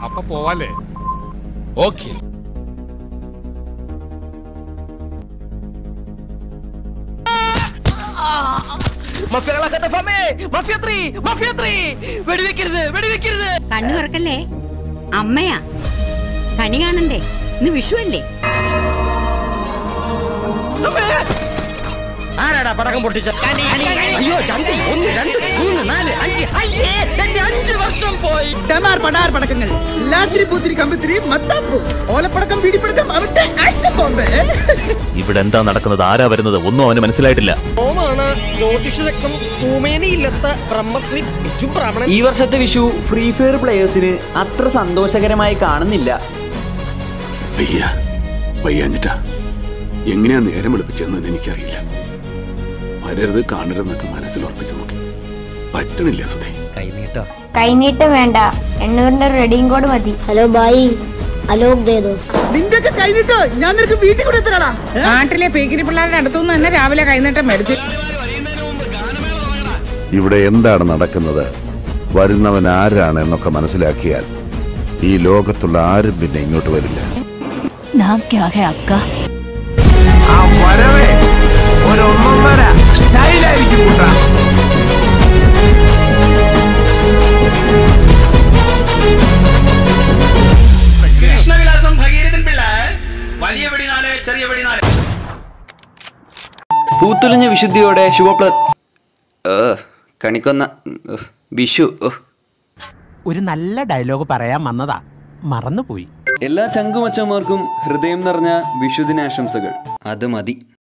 അപ്പൊ പോവാല്ലേ ഓക്കെ മഫിയകളാക്കാത്ത ഫമേ മഫിയ ത്രീ മഫിയ ത്രീ വെടിവെക്കരുത് വെടിവെക്കരുത് കണ്ണു തുറക്കല്ലേ അമ്മയാ കണി കാണണ്ടേ ഇന്ന് വിഷു അല്ലേ ആരാടാ പടക്കം പൊട്ടിച്ച അയ്യോ ചന്തി ഒന്ന് രണ്ട് മൂന്ന് നാല് അഞ്ച് അയ്യേ എന്റെ അഞ്ച് വർഷം പോയി ഡമാർ പടാർ പടക്കങ്ങൾ ലാത്തിരി പൂത്തിരി കമ്പിത്തിരി മത്താപ്പു ഓലപ്പടക്കം പിടിപ്പടക്കം അവിടെ ആക്ഷൻ ബോംബ് ഇവിടെ എന്താ നടക്കുന്നത് ആരാ വരുന്നത് ഒന്നും അവന് മനസ്സിലായിട്ടില്ല ഓമാണ് ജ്യോതിഷരത്നം ഭൂമേനയില്ലത്ത ബ്രഹ്മശ്രീ ബിജു ബ്രാഹ്മണൻ ഈ വർഷത്തെ വിഷു ഫ്രീ ഫയർ പ്ലേയേഴ്സിന് അത്ര സന്തോഷകരമായി കാണുന്നില്ല വയ്യ വയ്യാഞ്ഞിട്ടാ എങ്ങനെയാ നേരം വെളുപ്പിച്ചതെന്ന് എനിക്കറിയില്ല വരരുത് കാണരുതെന്നൊക്കെ മനസ്സിൽ ഉറപ്പിച്ചു നോക്കി പറ്റണില്ല സുധേ കൈനീട്ടം വേണ്ട എണ്ണൂറിന്റെ റെഡിയും കോഡ് മതി ഹലോ ബായി അലോക് ദേദോ നിന്റെ ഒക്കെ കൈനിട്ടോ ഞാൻ നിനക്ക് വീട്ടിൽ കൂടെ എത്തണടാ നാട്ടിലെ പീക്കിരി പിള്ളേരുടെ അടുത്തുനിന്ന് തന്നെ രാവിലെ കൈനീട്ടം മേടിച്ചു ഇവിടെ എന്താണ് നടക്കുന്നത് വരുന്നവൻ ആരാണ് എന്നൊക്കെ മനസ്സിലാക്കിയാൽ ഈ ലോകത്തുള്ള ആരും പിന്നെ ഇങ്ങോട്ട് വരില്ല നാം ക്യാ ഹേ അക്ക ആ വരവേ ഒരു ഒന്നൊന്നര സ്റ്റൈലായിരിക്കും കൂട്ടാ കൃഷ്ണവിലാസം ഭഗീരഥൻ പിള്ള വലിയ വെടിനാല് ചെറിയ വെടിനാല് പൂത്തുലഞ്ഞ വിശുദ്ധിയോടെ ശുഭപ്ല കണിക്കൊന്ന ഉഹ്, വിഷു ഉഹ്. ഒരു നല്ല ഡയലോഗ് പറയാൻ വന്നതാ മറന്നുപോയി എല്ലാ ചങ്കുമച്ചന്മാർക്കും ഹൃദയം നിറഞ്ഞ വിഷുദിനാശംസകൾ അത് മതി